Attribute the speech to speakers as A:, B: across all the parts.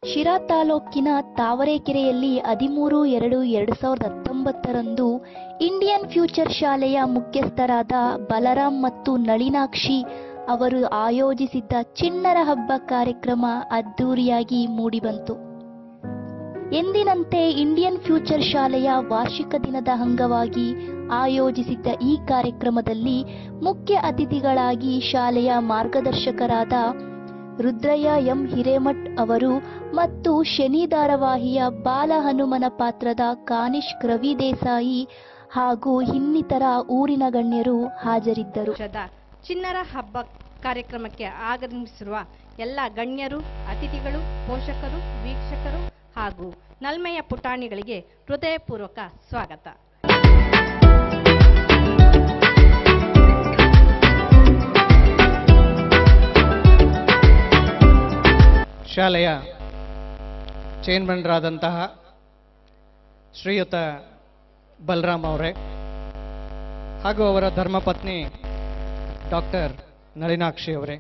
A: ಶಿರಾ ತಾಲೂಕಿನ ತಾವರೆಕೆರೆಯಲ್ಲಿ ಹದಿಮೂರು ಎರಡು ಎರಡು ಸಾವಿರದ ಹತ್ತೊಂಬತ್ತರಂದು ಇಂಡಿಯನ್ ಫ್ಯೂಚರ್ ಶಾಲೆಯ ಮುಖ್ಯಸ್ಥರಾದ ಬಲರಾಮ್ ಮತ್ತು ನಳಿನಾಕ್ಷಿ ಅವರು ಆಯೋಜಿಸಿದ್ದ ಚಿಣ್ಣರ ಹಬ್ಬ ಕಾರ್ಯಕ್ರಮ ಅದ್ದೂರಿಯಾಗಿ ಮೂಡಿಬಂತು ಎಂದಿನಂತೆ ಇಂಡಿಯನ್ ಫ್ಯೂಚರ್ ಶಾಲೆಯ ವಾರ್ಷಿಕ ದಿನದ ಅಂಗವಾಗಿ ಆಯೋಜಿಸಿದ್ದ ಈ ಕಾರ್ಯಕ್ರಮದಲ್ಲಿ ಮುಖ್ಯ ಅತಿಥಿಗಳಾಗಿ ಶಾಲೆಯ ಮಾರ್ಗದರ್ಶಕರಾದ ರುದ್ರಯ್ಯ ಎಂ ಹಿರೇಮಠ್ ಅವರು ಮತ್ತು ಶನಿ ಧಾರಾವಾಹಿಯ ಬಾಲ ಹನುಮನ ಪಾತ್ರದ ಕಾನಿಷ್ಕ್ ರವಿ ದೇಸಾಯಿ ಹಾಗೂ ಇನ್ನಿತರ ಊರಿನ ಗಣ್ಯರು ಹಾಜರಿದ್ದರು
B: ವರ್ಷದ ಚಿಣ್ಣರ ಹಬ್ಬ ಕಾರ್ಯಕ್ರಮಕ್ಕೆ ಆಗಮಿಸಿರುವ ಎಲ್ಲ ಗಣ್ಯರು ಅತಿಥಿಗಳು ಪೋಷಕರು ವೀಕ್ಷಕರು ಹಾಗೂ ನಲ್ಮೆಯ ಪುಟಾಣಿಗಳಿಗೆ ಹೃದಯಪೂರ್ವಕ ಸ್ವಾಗತ
C: ಶಾಲೆಯ ಚೇರ್ಮನ್ರಾದಂತಹ ಶ್ರೀಯುತ ಬಲರಾಮ್ ಅವರೇ ಹಾಗೂ ಅವರ ಧರ್ಮಪತ್ನಿ ಡಾಕ್ಟರ್ ನಳಿನಾಕ್ಷಿ ಅವರೇ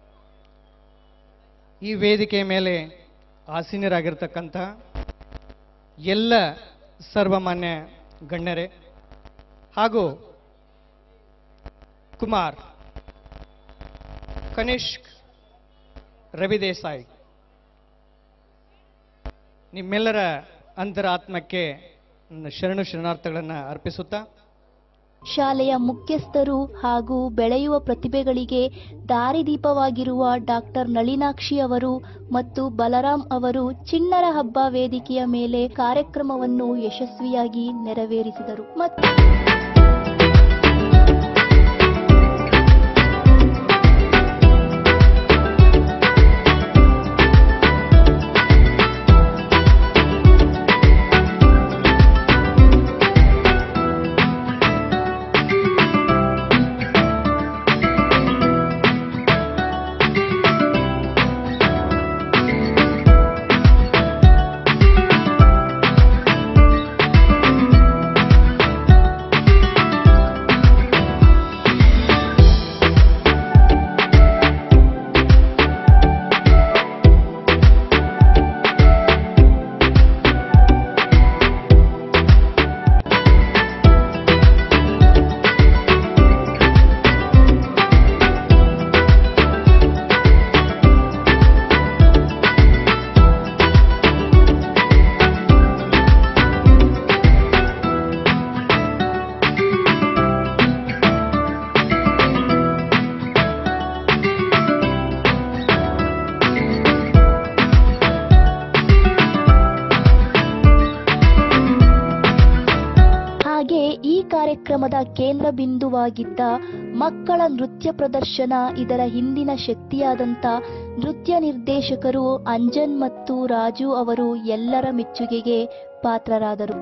C: ಈ ವೇದಿಕೆ ಮೇಲೆ ಆಸೀನರಾಗಿರ್ತಕ್ಕಂಥ ಎಲ್ಲ ಸರ್ವಮಾನ್ಯ ಗಣ್ಯರೇ ಹಾಗೂ ಕುಮಾರ್ ಕನಿಷ್ಕ್ ರವಿ ದೇಸಾಯಿ ನಿಮ್ಮೆಲ್ಲರ ಅಂತರಾತ್ಮಕ್ಕೆ ನನ್ನ ಶರಣು ಶರಣಾರ್ಥಗಳನ್ನು ಅರ್ಪಿಸುತ್ತಾ
A: ಶಾಲೆಯ ಮುಖ್ಯಸ್ಥರು ಹಾಗೂ ಬೆಳೆಯುವ ಪ್ರತಿಭೆಗಳಿಗೆ ದಾರಿದೀಪವಾಗಿರುವ ಡಾಕ್ಟರ್ ನಳಿನಾಕ್ಷಿ ಅವರು ಮತ್ತು ಬಲರಾಮ್ ಅವರು ಚಿಣ್ಣರ ಹಬ್ಬ ವೇದಿಕೆಯ ಮೇಲೆ ಕಾರ್ಯಕ್ರಮವನ್ನು ಯಶಸ್ವಿಯಾಗಿ ನೆರವೇರಿಸಿದರು ಮತ್ತು ಹಾಗೆ ಈ ಕಾರ್ಯಕ್ರಮದ ಕೇಂದ್ರ ಬಿಂದುವಾಗಿದ್ದ ಮಕ್ಕಳ ನೃತ್ಯ ಪ್ರದರ್ಶನ ಇದರ ಹಿಂದಿನ ಶಕ್ತಿಯಾದಂಥ ನೃತ್ಯ ನಿರ್ದೇಶಕರು ಅಂಜನ್ ಮತ್ತು ರಾಜು ಅವರು ಎಲ್ಲರ ಮೆಚ್ಚುಗೆಗೆ ಪಾತ್ರರಾದರು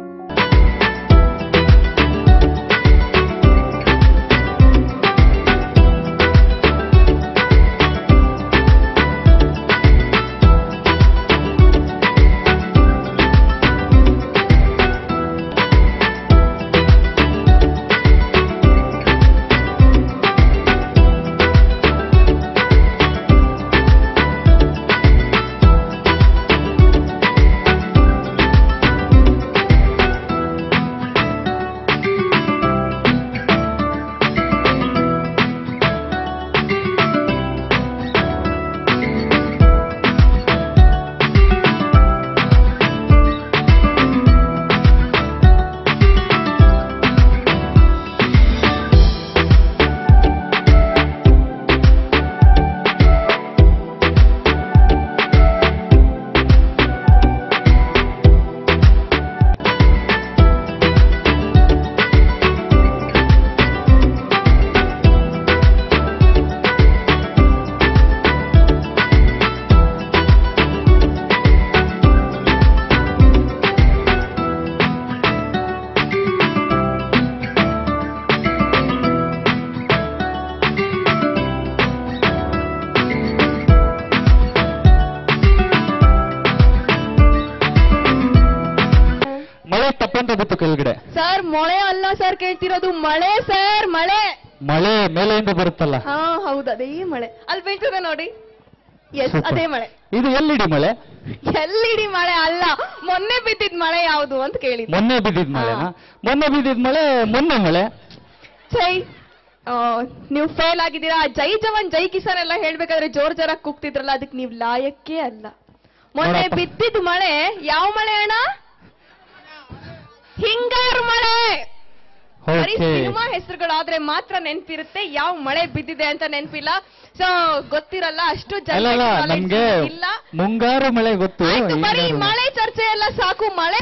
D: ಮಳೆ ತಪ್ಪಂತ ಬಿತ್ತು ಕೆಳಗಡೆ
E: ಸರ್ ಮೊಳೆ ಅಲ್ಲ ಸರ್ ಕೇಳ್ತಿರೋದು ಮಳೆ ಸರ್ ಮಳೆ
D: ಮಳೆ ಮೇಲೆಯಿಂದ ಬರುತ್ತಲ್ಲ
E: ಹಾ ಹೌದು ಅದೇ ಮಳೆ ಅಲ್ಲಿ ಬೀಳ್ತದೆ ನೋಡಿ ಎಸ್ ಅದೇ ಮಳೆ
D: ಇದು ಎಲ್ಲಿಡಿ ಮಳೆ
E: ಎಲ್ಲಿಡಿ ಮಳೆ ಅಲ್ಲ ಮೊನ್ನೆ ಬಿದ್ದಿದ್ ಮಳೆ ಯಾವುದು ಅಂತ ಕೇಳಿದ್ದೆ
D: ಮೊನ್ನೆ ಬಿದ್ದಿದ್ ಮಳೆನಾ ಮೊನ್ನೆ ಬಿದ್ದಿದ್ ಮಳೆ ಮೊನ್ನೆ ಮಳೆ
E: ಜೈ ಆ, ನೀವು ಫೇಲ್ ಆಗಿದ್ದೀರಾ ಜೈ ಜವಾನ್ ಜೈ ಕಿಸಾನ್ ಎಲ್ಲ ಹೇಳ್ಬೇಕಾದ್ರೆ ಜೋರ್ ಜೋರಾಗಿ ಕೂಗ್ತಿದ್ರಲ್ಲ ಅದಕ್ಕೆ ನೀವು ಲಾಯಕ್ಕೇ ಅಲ್ಲ ಮೊನ್ನೆ
D: ನೋಡಪ್ಪ.
E: ಬಿದ್ದಿದ್ ಮಳೆ ಯಾವ ಮಳೆ ಅಣ್ಣ ಹಿಂಗಾರು ಮಳೆ ಬರೀ
D: ಓಕೆ
E: ಸಿನಿಮಾ ಹೆಸರುಗಳಾದ್ರೆ ಮಾತ್ರ ನೆನ್ಪಿರುತ್ತೆ ಯಾವ ಮಳೆ ಬಿದ್ದಿದೆ ಅಂತ ನೆನ್ಪಿಲ್ಲ ಸೊ ಗೊತ್ತಿರಲ್ಲ ಅಷ್ಟು
D: ಅಲ್ಲ ಅಲ್ಲ
E: ಜನರಿಗೆ
D: ನಮ್ಗೆ
E: knowledge ಇಲ್ಲ
D: ಮುಂಗಾರು ಮಳೆ ಗೊತ್ತು
E: ಆಯ್ತು ಬರೀ
D: ಹಿಂಗಾರು ಮಳೆ-
E: ಮಳೆ ಚರ್ಚೆ ಎಲ್ಲ ಸಾಕು ಮಳೆ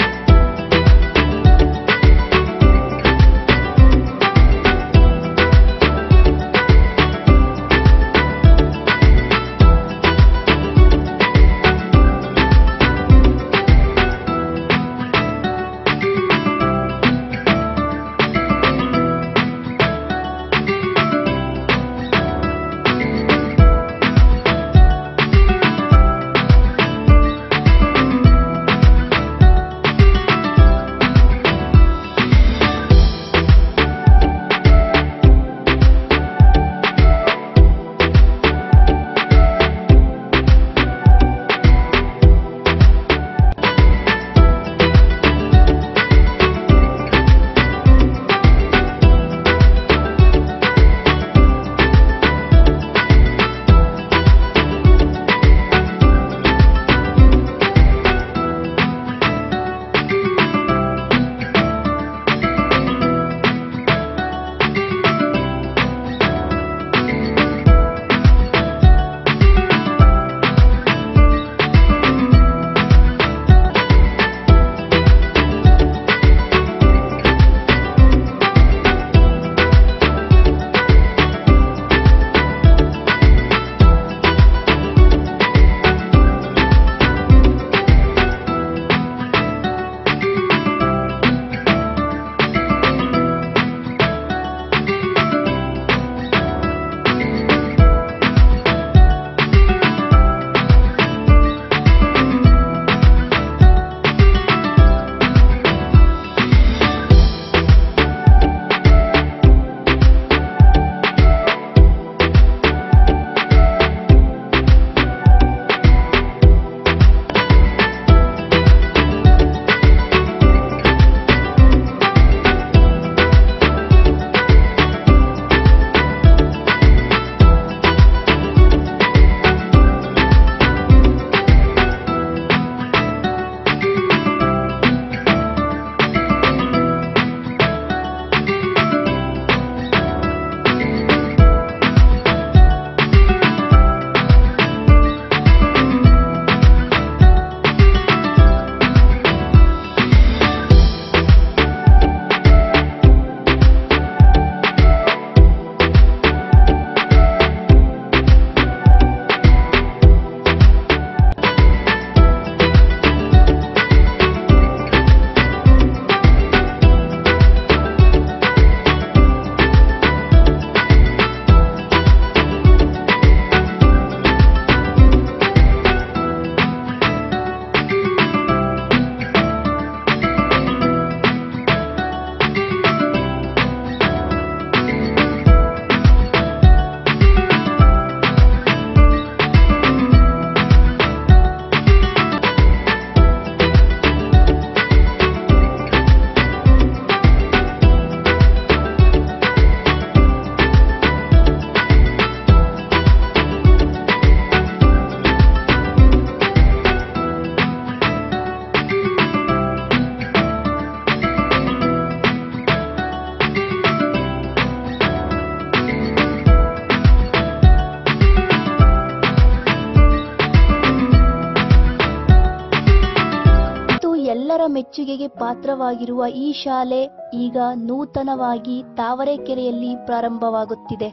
A: ಎಲ್ಲರ ಮೆಚ್ಚುಗೆಗೆ ಪಾತ್ರವಾಗಿರುವ ಈ ಶಾಲೆ ಈಗ ನೂತನವಾಗಿ ತಾವರೆಕೆರೆಯಲ್ಲಿ ಪ್ರಾರಂಭವಾಗುತ್ತಿದೆ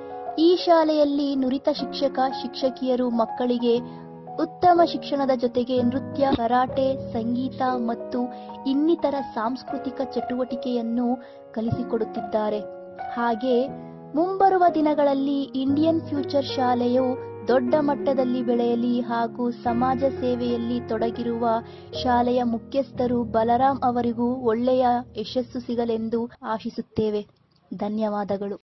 A: ಈ ಶಾಲೆಯಲ್ಲಿ ನುರಿತ ಶಿಕ್ಷಕ ಶಿಕ್ಷಕಿಯರು ಮಕ್ಕಳಿಗೆ ಉತ್ತಮ ಶಿಕ್ಷಣದ ಜೊತೆಗೆ ನೃತ್ಯ ಕರಾಟೆ ಸಂಗೀತ ಮತ್ತು ಇನ್ನಿತರ ಸಾಂಸ್ಕೃತಿಕ ಚಟುವಟಿಕೆಯನ್ನು ಕಲಿಸಿಕೊಡುತ್ತಿದ್ದಾರೆ ಹಾಗೆ ಮುಂಬರುವ ದಿನಗಳಲ್ಲಿ ಇಂಡಿಯನ್ ಫ್ಯೂಚರ್ ಶಾಲೆಯು ದೊಡ್ಡ ಮಟ್ಟದಲ್ಲಿ ಬೆಳೆಯಲಿ ಹಾಗೂ ಸಮಾಜ ಸೇವೆಯಲ್ಲಿ ತೊಡಗಿರುವ ಶಾಲೆಯ ಮುಖ್ಯಸ್ಥರು ಬಲರಾಮ್ ಅವರಿಗೂ ಒಳ್ಳೆಯ ಯಶಸ್ಸು ಸಿಗಲೆಂದು ಆಶಿಸುತ್ತೇವೆ ಧನ್ಯವಾದಗಳು